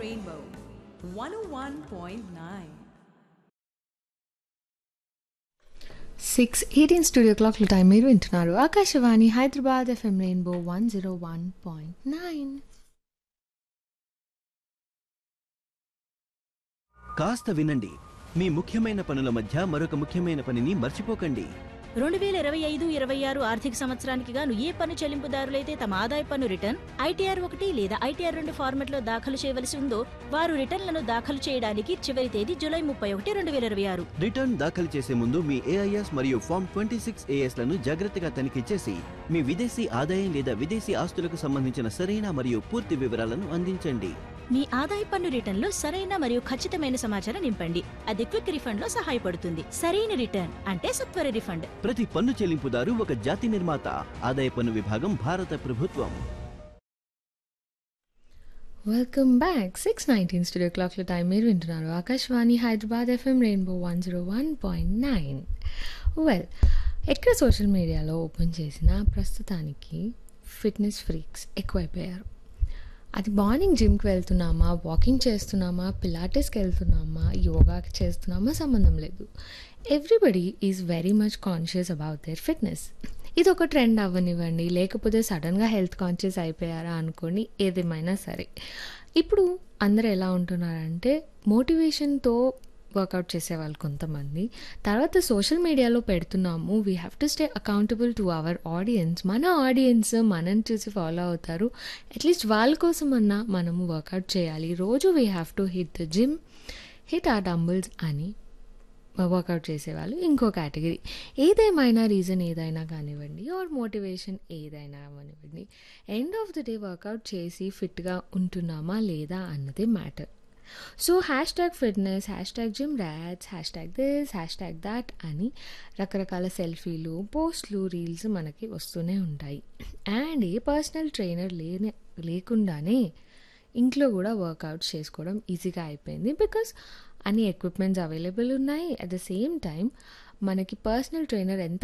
Rainbow 101.9. Six eighteen studio క్లాక్ల time మీరు వింటున్నారు Akashvani Hyderabad FM rainbow one zero one point nine కాస్త వినండి మీ ముఖ్యమైన పనుల మధ్య మరొక ముఖ్యమైన పనిని మర్చిపోకండి రెండు వేల ఇరవై ఐదు ఇరవై ఆరు ఆర్థిక సంవత్సరానికి గాను ఏ పన్ను చెల్లింపుదారులైతే తమ ఆదాయ పన్ను రిటర్న్ ఐటీఆర్ ఒకటి లేదా ఐటీఆర్ రెండు ఫార్మెట్లో దాఖలు చేయవలసి ఉందో వారు రిటర్న్లను దాఖలు చేయడానికి చివరి తేదీ జూలై ముప్పై ఒకటి రెండు వేల ఇరవై ఆరు రిటర్న్ దాఖలు చేసే ముందు మీ ఏఐఎస్ మరియు ఫామ్ ట్వంటీ సిక్స్ లను జాగ్రత్తగా తనిఖీ చేసి మీ విదేశీ ఆదాయం లేదా విదేశీ ఆస్తులకు సంబంధించిన సరైన మరియు పూర్తి వివరాలను అందించండి మీ ఆదాయ పన్ను రిటర్న్లో సరైన మరియు ఖచ్చితమైన సమాచారం నింపండి అది క్విక్ రిఫండ్ లో సహాయపడుతుంది సరైన రిటర్న్ అంటే సత్వర రిఫండ్ ప్రతి పన్ను చెల్లింపుదారు ఒక జాతి నిర్మాత ఆదాయ పన్ను విభాగం భారత ప్రభుత్వం welcome back six nineteen studio క్లాక్ల టైం మీరు వింటున్నారు Akashvani Hyderabad FM rainbow one zero one point nine well ఎక్కడ సోషల్ మీడియాలో ఓపెన్ చేసినా ప్రస్తుతానికి ఫిట్నెస్ ఫ్రీక్స్ ఎక్కువైపోయారు అది మార్నింగ్ జిమ్కి వెళ్తున్నామా వాకింగ్ చేస్తున్నామా పిలాటెస్కి వెళ్తున్నామా యోగాకి చేస్తున్నామా సంబంధం లేదు everybody is very much conscious about their fitness ఇది ఒక ట్రెండ్ అవ్వనివ్వండి లేకపోతే సడన్గా హెల్త్ కాన్షియస్ అయిపోయారా అనుకోని ఏదేమైనా సరే ఇప్పుడు అందరూ ఎలా ఉంటున్నారంటే మోటివేషన్తో వర్కౌట్ చేసేవాళ్ళు కొంతమంది తర్వాత సోషల్ మీడియాలో పెడుతున్నాము we have to stay accountable to our audience మన ఆడియన్స్ మనని చూసి ఫాలో అవుతారు అట్లీస్ట్ వాళ్ళ కోసం అన్నా మనము వర్కౌట్ చేయాలి రోజు we have to hit the gym hit a dumbbells అని వర్కౌట్ చేసేవాళ్ళు ఇంకో కేటగిరీ ఏదేమైనా రీజన్ ఏదైనా కానివ్వండి ఆర్ మోటివేషన్ ఏదైనా కానివ్వండి end of the day workout చేసి ఫిట్గా ఉంటున్నామా లేదా అన్నది matter so hashtag fitness hashtag gym rats hashtag this hashtag that అని రకరకాల సెల్ఫీలు పోస్ట్లు రీల్స్ మనకి వస్తూనే ఉంటాయి అండ్ ఏ పర్సనల్ ట్రైనర్ లేని లేకుండానే ఇంట్లో కూడా వర్కౌట్ చేసుకోవడం ఈజీగా అయిపోయింది బికాస్ అన్ని ఎక్విప్మెంట్స్ అవైలబుల్ ఉన్నాయి అట్ ద సేమ్ టైం మనకి పర్సనల్ ట్రైనర్ ఎంత